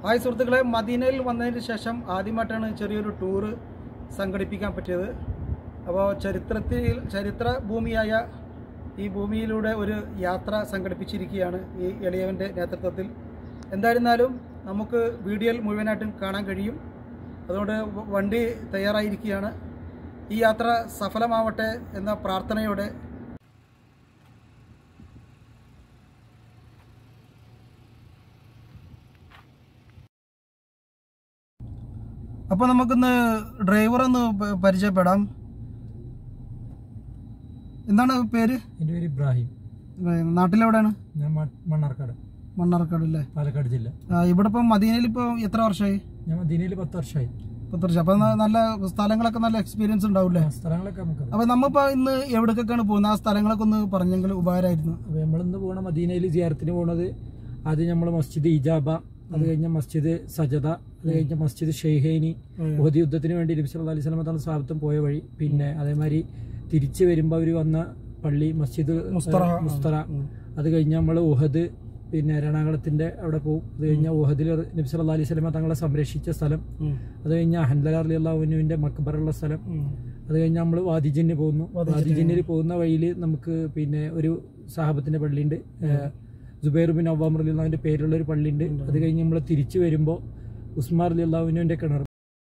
Hi സുഹൃത്തുക്കളെ മദീനയിൽ വന്നതിന് ശേഷം ആദ്യമായിട്ടാണ് ചെറിയൊരു ടൂറ് സംഘടിപ്പിക്കാൻ പറ്റിയത് അപ്പോൾ ചരിത്രത്തിൽ ചരിത്ര ഭൂമിയായ ഈ ഭൂമിയിലൂടെ ഒരു യാത്ര സംഘടിപ്പിച്ചിരിക്കുകയാണ് ഈ എളിയവൻ്റെ നേതൃത്വത്തിൽ എന്തായിരുന്നാലും നമുക്ക് വീഡിയോയിൽ മുഴുവനായിട്ടും കാണാൻ കഴിയും അതുകൊണ്ട് വ- വണ്ടി തയ്യാറായിരിക്കുകയാണ് ഈ യാത്ര സഫലമാവട്ടെ എന്ന പ്രാർത്ഥനയോടെ അപ്പോൾ നമുക്കിന്ന് ഡ്രൈവറൊന്ന് പ- പരിചയപ്പെടാം എന്താണ് പേര് എൻ്റെ പേര് ഇബ്രാഹിം നാട്ടിലെവിടെയാണ് ഞാൻ മ- മണ്ണാർക്കാട് മണ്ണാർക്കാട് അല്ലേ പാലക്കാട് ജില്ല ആ, ഇവിടെ ഇപ്പം മദീനയിൽ ഇപ്പോൾ എത്ര വർഷമായി ഞാൻ മദീനയിൽ പത്ത് വർഷമായി പത്ത് വർഷം അപ്പം നല്ല സ്ഥലങ്ങളൊക്കെ നല്ല എക്സ്പീരിയൻസ് ഉണ്ടാവില്ലേ ആ സ്ഥലങ്ങളൊക്കെ നമുക്ക് അപ്പം നമ്മളിപ്പോൾ ഇന്ന് എവിടേക്കൊക്കെയാണ് പോകുന്നത് ആ സ്ഥലങ്ങളൊക്കെ ഒന്ന് പറഞ്ഞെങ്കിൽ ഉപകാരമായിരുന്നു അപ്പോൾ നമ്മളിന്ന് പോണ മദീനയിൽ ജിയാറത്തിന് പോണത് ആദ്യം നമ്മൾ മസ്ജിദ് ഇജാബ അത് കഴിഞ്ഞ മസ്ജിദ് സജദ അത് കഴിഞ്ഞ മസ്ജിദ് ഷെയ്ഹേനി ഉഹദ് യുദ്ധത്തിന് വേണ്ടി നബി സല്ലല്ലാഹു അലൈഹി വസല്ലം തങ്ങൾ സ്ഥാപത്തും പോയ വഴി പിന്നെ അതേമാതിരി തിരിച്ച് വരുമ്പോൾ അവർ വന്ന പള്ളി മസ്ജിദ് മുസ്തറ. മുസ്തറ അത് കഴിഞ്ഞ് നമ്മൾ ഉഹദ് പിന്നെ രണാകുളത്തിന്റെ അവിടെ പോകും അത് കഴിഞ്ഞ ഉഹദിൽ നബി സല്ലല്ലാഹു അലൈഹി വസല്ലം തങ്ങളെ സംരക്ഷിച്ച സ്ഥലം അത് കഴിഞ്ഞ ഹൻദല അലി അള്ളാഹുവിന്റെ മക്ബറുള്ള സ്ഥലം അത് കഴിഞ്ഞ് നമ്മൾ വാദിജിന് പോകുന്നു വാദിജിന്നിൽ പോകുന്ന വഴിയിൽ നമുക്ക് പിന്നെ ഒരു സാഹബത്തിന്റെ പള്ളിയുണ്ട് ഏഹ് ജുബൈർ ബിൻ അവാം അലി അള്ളാഹുവിന്റെ പേരുള്ള ഒരു പള്ളിയുണ്ട് അത് കഴിഞ്ഞ് നമ്മൾ തിരിച്ചു വരുമ്പോൾ ഉസ്മാർ അലി അള്ളാഹുവിന്റെ കിണർ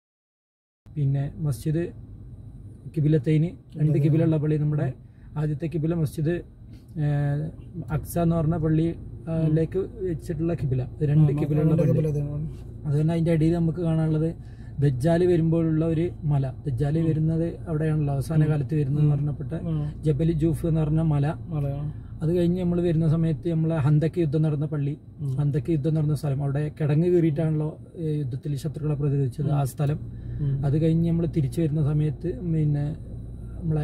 പിന്നെ മസ്ജിദ് കിബിലത്തൈന് രണ്ട് കിബിലുള്ള പള്ളി നമ്മുടെ ആദ്യത്തെ കിബില മസ്ജിദ് ഏഹ് അക്സ എന്ന് പറഞ്ഞ പള്ളിയിലേക്ക് വെച്ചിട്ടുള്ള കിബില ഇത് രണ്ട് കിബിലുള്ള പള്ളി അതുകൊണ്ട് അതിന്റെ അടിയിൽ നമുക്ക് കാണാനുള്ളത് ദജ്ജാല് വരുമ്പോഴുള്ള ഒരു മല ദജ്ജാല് വരുന്നത് അവിടെയാണല്ലോ അവസാന കാലത്ത് വരുന്നത് പറഞ്ഞപ്പെട്ട ജബലി ജൂഫ് എന്ന് പറഞ്ഞ മല അത് കഴിഞ്ഞ് നമ്മൾ വരുന്ന സമയത്ത് നമ്മളെ ഹന്തക്ക് യുദ്ധം നടന്ന പള്ളി ഹന്തക്ക് യുദ്ധം നടന്ന സ്ഥലം അവിടെ കിടങ്ങ് കയറിയിട്ടാണല്ലോ ഏഹ്, യുദ്ധത്തിൽ ശത്രുക്കളെ പ്രതിരോധിച്ചത് ആ സ്ഥലം അത് കഴിഞ്ഞ് നമ്മൾ തിരിച്ചു വരുന്ന സമയത്ത് പിന്നെ നമ്മളെ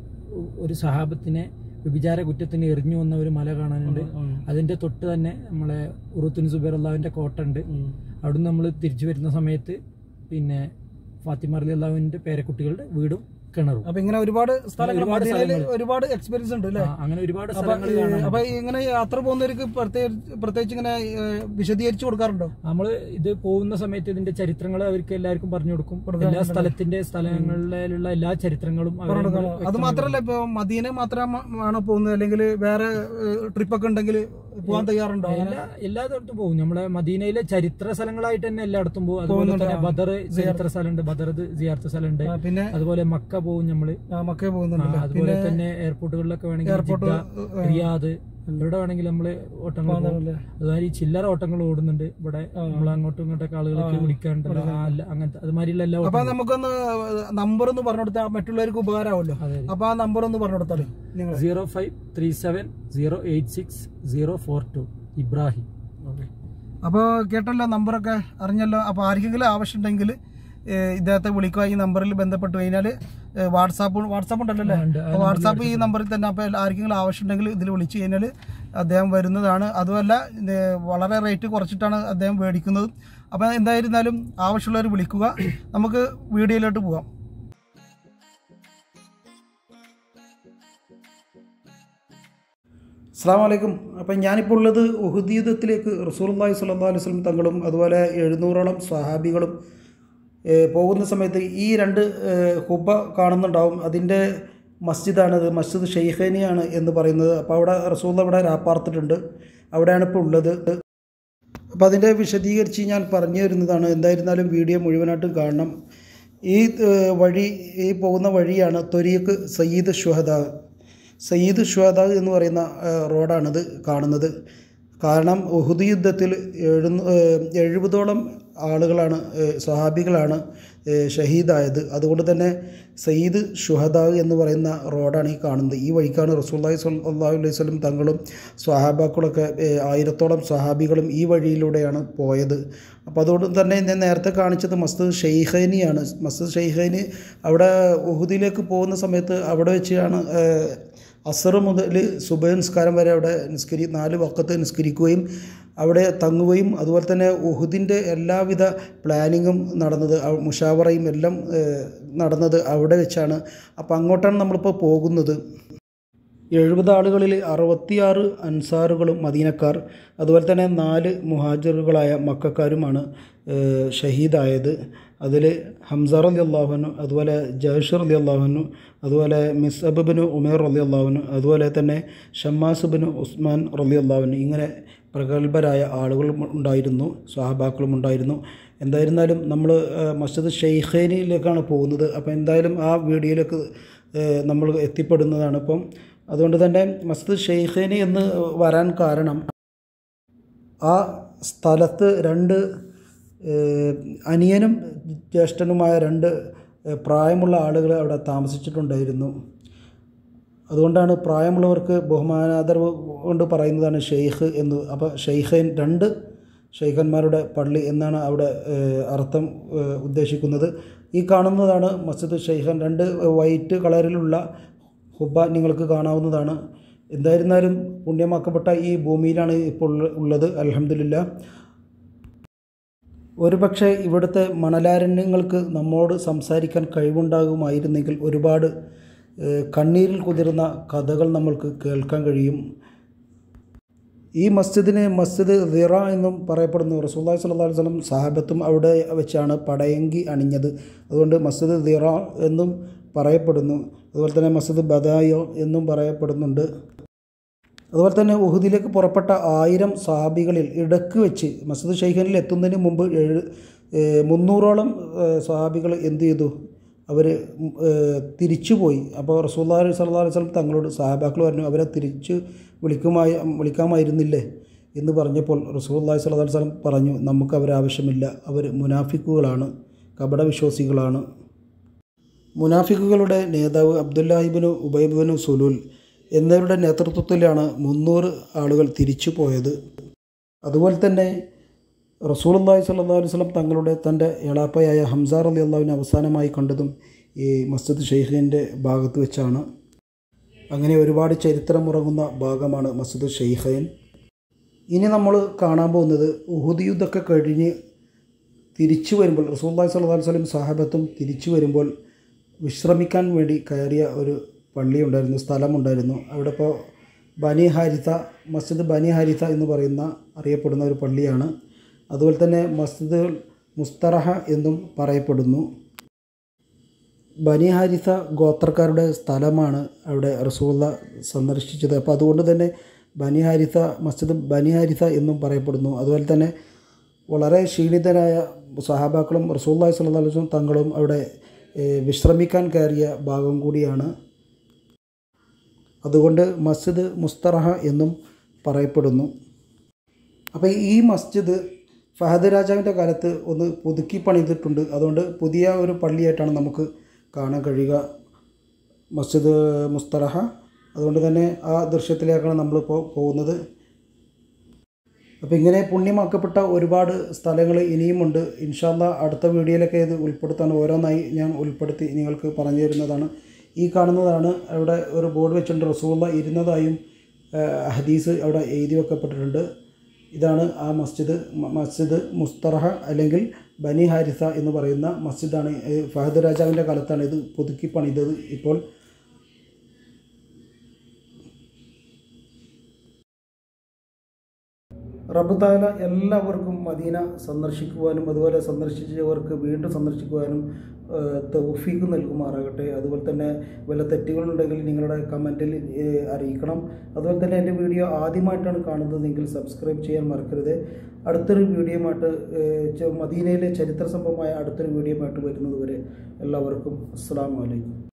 ഒ- ഒരു സഹാബത്തിനെ വ്യഭിചാര കുറ്റത്തിന് എറിഞ്ഞു വന്ന ഒരു മല കാണാനുണ്ട് അതിന്റെ തൊട്ട് തന്നെ നമ്മളെ ഉറുത്തുൻ സുബൈർ അള്ളാഹുവിന്റെ കോട്ട ഉണ്ട് അവിടുന്ന് നമ്മൾ തിരിച്ചു വരുന്ന സമയത്ത് പിന്നെ ഫാത്തിമ അലി അള്ളാഹുവിന്റെ പേരക്കുട്ടികളുടെ വീടും കിണറും അപ്പൊ ഇങ്ങനെ ഒരുപാട് സ്ഥലങ്ങൾ ഒരുപാട് മദീനയിൽ സ്ഥലങ്ങൾ. ഒരുപാട് എക്സ്പീരിയൻസ് ഉണ്ട് അല്ലേ ആ, അങ്ങനെ ഒരുപാട് അപ്പൊ സ്ഥലങ്ങൾ ഈ- കാണാൻ അപ്പൊ ഇങ്ങനെ യാത്ര പോകുന്നവർക്ക് പ്രത്യേകിച്ച് പ്രത്യേകിച്ച് ഇങ്ങനെ ഏഹ്, വിശദീകരിച്ചു കൊടുക്കാറുണ്ടോ നമ്മൾ ഇത് പോകുന്ന സമയത്ത് ഇതിന്റെ ചരിത്രങ്ങൾ അവർക്ക് എല്ലാവർക്കും പറഞ്ഞു കൊടുക്കും എല്ലാ സ്ഥലത്തിന്റെ സ്ഥലങ്ങളിലുള്ള എല്ലാ ചരിത്രങ്ങളും അവരെ നമ്മള് അത് മാത്രല്ല ഇപ്പൊ മദീന മാത്രമാണോ പോകുന്നത് അല്ലെങ്കിൽ വേറെ ട്രിപ്പൊക്കെ ഉണ്ടെങ്കിൽ പോകാൻ തയ്യാറുണ്ടോ എല്ലാ എല്ലായിടത്തും പോകും നമ്മളെ മദീനയിലെ ചരിത്ര സ്ഥലങ്ങളായിട്ട് തന്നെ എല്ലായിടത്തും പോകും അതുപോലെ തന്നെ ബദർ ചരിത്ര സ്ഥലമുണ്ട് ബദർ സിയാർത്ത സ്ഥലമുണ്ട് ആ, പിന്നെ അതുപോലെ മക്ക പോകും നമ്മള് ആ, മക്കയെ ആ, പോകുന്നുണ്ടല്ലോ അതുപോലെ തന്നെ എയർപോർട്ടുകളിലൊക്കെ വേണമെങ്കിൽ ജിദ്ദ, റിയാദ് എവിടെ വേണമെങ്കിലും നമ്മള് ഓട്ടങ്ങൾ പോകും അതുമാതിരി ചില്ലറ ഓട്ടങ്ങൾ ഓടുന്നുണ്ട് ഇവിടെ നമ്മൾ അങ്ങോട്ടും ഇങ്ങോട്ടൊക്കെ ആളുകളൊക്കെ വിളിക്കാണ്ടല്ലോ ആ, അല്ല, അങ്ങനത്തെ അതുമാതിരിയുള്ള എല്ലാ അപ്പൊ ഓട്ടങ്ങളും നമുക്കൊന്ന് നമ്പർ ഒന്ന് പറഞ്ഞു കൊടുത്താൽ മറ്റുള്ളവർക്ക് ഉപകാരമാവല്ലോ അതെ അപ്പൊ ആ നമ്പർ ഒന്ന് പറഞ്ഞു കൊടുത്താലേ നിങ്ങൾ zero five three seven zero eight six zero four two Ibrahim അപ്പോൾ കേട്ടല്ലോ നമ്പറൊക്കെ അറിഞ്ഞല്ലോ അപ്പോൾ ആർക്കെങ്കിലും ആവശ്യമുണ്ടെങ്കിൽ ഏഹ്, ഇദ്ദേഹത്തെ വിളിക്കുക ഈ നമ്പറിൽ ബന്ധപ്പെട്ട് കഴിഞ്ഞാൽ വാട്സാപ്പ് വാട്സാപ്പ് ഉണ്ടല്ലോ അല്ലേ ഉണ്ട്. അപ്പോൾ വാട്സാപ്പ് ഈ നമ്പറിൽ തന്നെ അപ്പോൾ ആർക്കെങ്കിലും ആവശ്യമുണ്ടെങ്കിൽ ഇതിൽ വിളിച്ചു കഴിഞ്ഞാൽ അദ്ദേഹം വരുന്നതാണ് അതുമല്ല ഇത് വളരെ റേറ്റ് കുറച്ചിട്ടാണ് അദ്ദേഹം മേടിക്കുന്നത് അപ്പോൾ എന്തായിരുന്നാലും ആവശ്യമുള്ളവർ വിളിക്കുക നമുക്ക് വീഡിയോയിലോട്ട് പോകാം അസ്സാം വലൈക്കും അപ്പം ഞാനിപ്പോൾ ഉള്ളത് ഉഹുദ് യുദ്ധത്തിലേക്ക് റസൂലുള്ളാഹി സ്വല്ലല്ലാഹു അലൈഹി വസല്ലം തങ്ങളും അതുപോലെ എഴുന്നൂറോളം സ്വഹാബികളും ഏഹ്, പോകുന്ന സമയത്ത് ഈ രണ്ട് ഏഹ്, ഹുബ കാണുന്നുണ്ടാവും അതിൻ്റെ മസ്ജിദാണിത് മസ്ജിദ് ഷെയ്ഖേനിയാണ് എന്ന് പറയുന്നത് അപ്പോൾ അവിടെ റസൂൽ അവിടെ രാപ്പാർത്തിട്ടുണ്ട് അവിടെയാണ് ഇപ്പോൾ ഉള്ളത് അപ്പോൾ അതിൻ്റെ വിശദീകരിച്ച് ഞാൻ പറഞ്ഞു തരുന്നതാണ് എന്തായിരുന്നാലും വീഡിയോ മുഴുവനായിട്ടും കാണണം ഈ ഏഹ്, വഴി ഈ പോകുന്ന വഴിയാണ് തൊരീഖ് സയ്യിദ് ഷുഹദ സയ്യിദ് ഷുഹദ എന്ന് പറയുന്ന ഏഹ്, റോഡാണിത് കാണുന്നത് കാരണം ഉഹുദ് യുദ്ധത്തിൽ എഴുന്ന ഏഹ്, എഴുപതോളം ആളുകളാണ് ഏഹ്, സ്വഹാബികളാണ് ഏഹ്, ഷഹീദായത് അതുകൊണ്ട് തന്നെ സയ്യിദ് ഷുഹദ എന്ന് പറയുന്ന റോഡാണ് ഈ കാണുന്നത് ഈ വഴിക്കാണ് റസൂല്ലാഹി സ്വല്ലല്ലാഹു അലൈഹി വസല്ലം തങ്ങളും സ്വഹാബാക്കളൊക്കെ ഏഹ്, ആയിരത്തോളം സ്വഹാബികളും ഈ വഴിയിലൂടെയാണ് പോയത് അപ്പോൾ അതുകൊണ്ട് തന്നെ ഞാൻ നേരത്തെ കാണിച്ചത് മസ്ജിദ് ഷെയ്ഖൈനിയാണ് മസ്ജിദ് ഷെയ്ഖൈനി അവിടെ ഉഹുദിലേക്ക് പോകുന്ന സമയത്ത് അവിടെ വെച്ചാണ് ഏഹ്, അസർ മുതൽ സുബഹ നിസ്കാരം വരെ അവിടെ നിസ്കരി നാല് വക്കത്ത് നിസ്കരിക്കുകയും അവിടെ തങ്ങുകയും അതുപോലെ തന്നെ ഉഹുദിൻ്റെ എല്ലാവിധ പ്ലാനിങ്ങും നടന്നത് അവ- മുഷാവറയും എല്ലാം ഏഹ്, നടന്നത് അവിടെ വെച്ചാണ് അപ്പോൾ അങ്ങോട്ടാണ് നമ്മളിപ്പോൾ പോകുന്നത് എഴുപത് ആളുകളിൽ അറുപത്തിയാറ് അൻസാറുകളും മദീനക്കാർ അതുപോലെ തന്നെ നാല് മുഹാജിറുകളായ മക്കാരുമാണ് ഏഹ്, ഷഹീദായത് അതിൽ ഹംസർ അലി അള്ളാഹുനു അതുപോലെ ജഹഷർ അലി അള്ളാഹുനു അതുപോലെ മിസ്അബിന് ഉമേർ അലി അള്ളാഹുനു അതുപോലെ തന്നെ ഷമ്മാസുബിന് ഉസ്മാൻ റലി അള്ളാഹുനു ഇങ്ങനെ പ്രഗത്ഭരായ ആളുകളും ഉണ്ടായിരുന്നു സ്വഹാബാക്കളും ഉണ്ടായിരുന്നു എന്തായിരുന്നാലും നമ്മൾ മസ്ജിദ് ഷെയ്ഖേനിയിലേക്കാണ് പോകുന്നത് അപ്പോൾ എന്തായാലും ആ വീഡിയോയിലേക്ക് ഏഹ്, നമ്മൾ എത്തിപ്പെടുന്നതാണ് ഇപ്പം അതുകൊണ്ട് തന്നെ മസ്ജിദ് ഷെയ്ഖേനി എന്ന് വരാൻ കാരണം ആ സ്ഥലത്ത് രണ്ട് ഏഹ്, അനിയനും ജ്യേഷ്ഠനുമായ രണ്ട് ഏഹ്, പ്രായമുള്ള ആളുകൾ അവിടെ താമസിച്ചിട്ടുണ്ടായിരുന്നു അതുകൊണ്ടാണ് പ്രായമുള്ളവർക്ക് ബഹുമാനാദരവ് കൊണ്ട് പറയുന്നതാണ് ഷെയ്ഖ് എന്ന് അപ്പോൾ ഷെയ്ഖൈൻ രണ്ട് ഷെയ്ഖന്മാരുടെ പള്ളി എന്നാണ് അവിടെ ഏഹ്, അർത്ഥം ഏഹ്, ഉദ്ദേശിക്കുന്നത് ഈ കാണുന്നതാണ് മസ്ജിദ് ഷെയ്ഖൻ രണ്ട് വൈറ്റ് കളറിലുള്ള ഹുബ നിങ്ങൾക്ക് കാണാവുന്നതാണ് എന്തായിരുന്നാലും പുണ്യമാക്കപ്പെട്ട ഈ ഭൂമിയിലാണ് ഇപ്പോൾ ഉള്ളത് അലഹമില്ല ഒരുപക്ഷെ ഇവിടുത്തെ മണലാരണ്യങ്ങൾക്ക് നമ്മോട് സംസാരിക്കാൻ കഴിവുണ്ടാകുമായിരുന്നെങ്കിൽ ഒരുപാട് ഏഹ്, കണ്ണീരിൽ കുതിർന്ന കഥകൾ നമ്മൾക്ക് കേൾക്കാൻ കഴിയും ഈ മസ്ജിദിന് മസ്ജിദ് ദിറ എന്നും പറയപ്പെടുന്നു റസൂല്ലാഹി സ്വല്ലല്ലാഹു അലൈഹി വസല്ലം സഹാബത്തും അവിടെ വെച്ചാണ് പടയങ്കി അണിഞ്ഞത് അതുകൊണ്ട് മസ്ജിദ് ദിറ എന്നും പറയപ്പെടുന്നു അതുപോലെ തന്നെ മസ്ജിദ് ബദായോ എന്നും പറയപ്പെടുന്നുണ്ട് അതുപോലെ തന്നെ ഉഹുദിലേക്ക് പുറപ്പെട്ട ആയിരം സഹാബികളിൽ ഇടക്ക് വെച്ച് മസ്ജിദ് ഷെയ്ഖനിൽ എത്തുന്നതിന് മുമ്പ് ഏഴ് ഏഹ് മുന്നൂറോളം ഏഹ് സഹാബികൾ എന്ത് ചെയ്തു അവർ തിരിച്ചുപോയി അപ്പോൾ റസൂല്ലാഹി സ്വല്ലല്ലാഹു അലൈഹി വസല്ലം തങ്ങളോട് സഹാബാക്കൾ പറഞ്ഞു അവരെ തിരിച്ച് വിളിക്കുമായി വിളിക്കാമായിരുന്നില്ലേ എന്ന് പറഞ്ഞപ്പോൾ റസൂല്ലാഹി സ്വല്ലല്ലാഹു അലൈഹി വസല്ലം പറഞ്ഞു നമുക്ക് അവരെ ആവശ്യമില്ല അവർ മുനാഫിക്കുകളാണ് കപടവിശ്വാസികളാണ് മുനാഫിക്കുകളുടെ നേതാവ് അബ്ദുല്ലാഹിബിനു ഉബൈബിനു സുലൂൽ എന്നിവരുടെ നേതൃത്വത്തിലാണ് മുന്നൂറ് ആളുകൾ തിരിച്ചു പോയത് അതുപോലെ തന്നെ റസൂലുള്ളാഹി സ്വല്ലല്ലാഹു അലൈഹി വസല്ലം തങ്ങളുടെ തൻ്റെ എളാപ്പയായ ഹംസാർ അലി അള്ളാഹുവിനെ അവസാനമായി കണ്ടതും ഈ മസ്ജിദ് ഷെയ്ഖിൻ്റെ ഭാഗത്ത് വെച്ചാണ് അങ്ങനെ ഒരുപാട് ചരിത്രമുറങ്ങുന്ന ഭാഗമാണ് മസ്ജിദ് ഷെയ്ഖൈൻ ഇനി നമ്മൾ കാണാൻ പോകുന്നത് ഉഹുദ് യുദ്ധമൊക്കെ കഴിഞ്ഞ് തിരിച്ചു വരുമ്പോൾ റസൂല്ലാഹി സ്വല്ലല്ലാഹു അലൈഹി വസല്ലം സാഹബത്തും തിരിച്ചു വരുമ്പോൾ വിശ്രമിക്കാൻ വേണ്ടി കയറിയ ഒരു പള്ളി ഉണ്ടായിരുന്നു സ്ഥലമുണ്ടായിരുന്നു അവിടെ ഇപ്പോൾ ബനി ഹാരിത്ത മസ്ജിദ് ബനി ഹാരിത്ത എന്ന് പറയുന്ന അറിയപ്പെടുന്ന ഒരു പള്ളിയാണ് അതുപോലെ തന്നെ മസ്ജിദ് മുസ്തറഹ എന്നും പറയപ്പെടുന്നു ബനി ഹാരിത്ത ഗോത്രക്കാരുടെ സ്ഥലമാണ് അവിടെ റസൂള്ള സന്ദർശിച്ചത് അപ്പോൾ അതുകൊണ്ട് തന്നെ ബനി ഹാരിത്ത മസ്ജിദ് ബനി ഹാരിത്ത എന്നും പറയപ്പെടുന്നു അതുപോലെ തന്നെ വളരെ ക്ഷീണിതരായ സഹാബാക്കളും റസൂല്ലാഹി സ്വല്ലല്ലാഹു അലൈഹി വസല്ലം തങ്ങളും അവിടെ ഏഹ്, വിശ്രമിക്കാൻ കയറിയ ഭാഗം കൂടിയാണ് അതുകൊണ്ട് മസ്ജിദ് മുസ്തറഹ എന്നും പറയപ്പെടുന്നു അപ്പോൾ ഈ മസ്ജിദ് ഫഹദ് രാജാവിൻ്റെ കാലത്ത് ഒന്ന് പുതുക്കി പണിതിട്ടുണ്ട് അതുകൊണ്ട് പുതിയ ഒരു പള്ളിയായിട്ടാണ് നമുക്ക് കാണാൻ കഴിയുക മസ്ജിദ് മുസ്തറഹ അതുകൊണ്ട് തന്നെ ആ ദൃശ്യത്തിലേക്കാണ് നമ്മളിപ്പോൾ പോകുന്നത് അപ്പോൾ ഇങ്ങനെ പുണ്യമാക്കപ്പെട്ട ഒരുപാട് സ്ഥലങ്ങൾ ഇനിയുമുണ്ട് ഇൻഷാല്ല അടുത്ത വീഡിയോയിലൊക്കെ ഇത് ഉൾപ്പെടുത്താൻ ഓരോന്നായി ഞാൻ ഉൾപ്പെടുത്തി നിങ്ങൾക്ക് പറഞ്ഞു തരുന്നതാണ് ഈ കാണുന്നതാണ് അവിടെ ഒരു ബോർഡ് വെച്ചിട്ടുണ്ട് റസൂള്ള ഇരുന്നതായും ആ, ഹദീസ് അവിടെ എഴുതി വെക്കപ്പെട്ടിട്ടുണ്ട് ഇതാണ് ആ മസ്ജിദ് മ- മസ്ജിദ് മുസ്തറഹ അല്ലെങ്കിൽ ബനി ഹാരിസ എന്ന് പറയുന്ന മസ്ജിദാണ് ഏ, ഫഹദ് രാജാവിൻ്റെ കാലത്താണ് ഇത് പുതുക്കി പണിതത് ഇപ്പോൾ റബ്ബ് താല എല്ലാവർക്കും മദീന സന്ദർശിക്കുവാനും അതുപോലെ സന്ദർശിച്ചവർക്ക് വീണ്ടും സന്ദർശിക്കുവാനും ഏഹ്, തൗഫീക്ക് നൽകുമാറാകട്ടെ അതുപോലെ തന്നെ വല്ല തെറ്റുകളുണ്ടെങ്കിൽ നിങ്ങളുടെ കമൻറ്റിൽ ഏഹ്, അറിയിക്കണം അതുപോലെ തന്നെ എൻ്റെ വീഡിയോ ആദ്യമായിട്ടാണ് കാണുന്നതെങ്കിൽ സബ്സ്ക്രൈബ് ചെയ്യാൻ മറക്കരുത് അടുത്തൊരു വീഡിയോയുമായിട്ട് ഏഹ്, ചെ- മദീനയിലെ ചരിത്ര സംഭവമായ അടുത്തൊരു വീഡിയോയുമായിട്ട് വരുന്നത് വരെ എല്ലാവർക്കും അസ്സാം വലൈക്കും